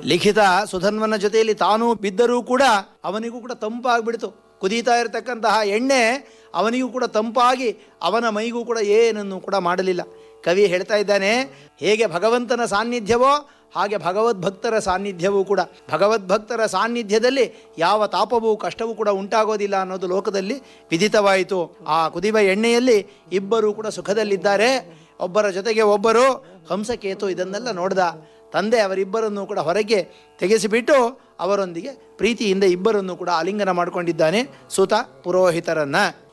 ಲಿಖಿತ ಸುಧನ್ವನ ಜೊತೆಯಲ್ಲಿ ತಾನೂ ಬಿದ್ದರೂ ಕೂಡ ಅವನಿಗೂ ಕೂಡ ತಂಪಾಗ್ಬಿಡ್ತು ಕುದೀತಾ ಇರತಕ್ಕಂತಹ ಎಣ್ಣೆ ಅವನಿಗೂ ಕೂಡ ತಂಪಾಗಿ ಅವನ ಮೈಗೂ ಕೂಡ ಏನನ್ನು ಕೂಡ ಮಾಡಲಿಲ್ಲ ಕವಿ ಹೇಳ್ತಾ ಇದ್ದಾನೆ ಹೇಗೆ ಭಗವಂತನ ಸಾನ್ನಿಧ್ಯವೋ ಹಾಗೆ ಭಗವದ್ಭಕ್ತರ ಸಾನ್ನಿಧ್ಯವೂ ಕೂಡ ಭಗವದ್ಭಕ್ತರ ಸಾನ್ನಿಧ್ಯದಲ್ಲಿ ಯಾವ ತಾಪವೂ ಕಷ್ಟವೂ ಕೂಡ ಉಂಟಾಗೋದಿಲ್ಲ ಅನ್ನೋದು ಲೋಕದಲ್ಲಿ ವಿದಿತವಾಯಿತು ಆ ಕುದಿವ ಎಣ್ಣೆಯಲ್ಲಿ ಇಬ್ಬರು ಕೂಡ ಸುಖದಲ್ಲಿದ್ದಾರೆ ಒಬ್ಬರ ಜೊತೆಗೆ ಒಬ್ಬರು ಹಂಸಕೇತು ಇದನ್ನೆಲ್ಲ ನೋಡ್ದ ತಂದೆ ಅವರಿಬ್ಬರನ್ನು ಕೂಡ ಹೊರಗೆ ತೆಗೆಸಿಬಿಟ್ಟು ಅವರೊಂದಿಗೆ ಪ್ರೀತಿಯಿಂದ ಇಬ್ಬರನ್ನು ಕೂಡ ಆಲಿಂಗನ ಮಾಡಿಕೊಂಡಿದ್ದಾನೆ ಸುತ ಪುರೋಹಿತರನ್ನ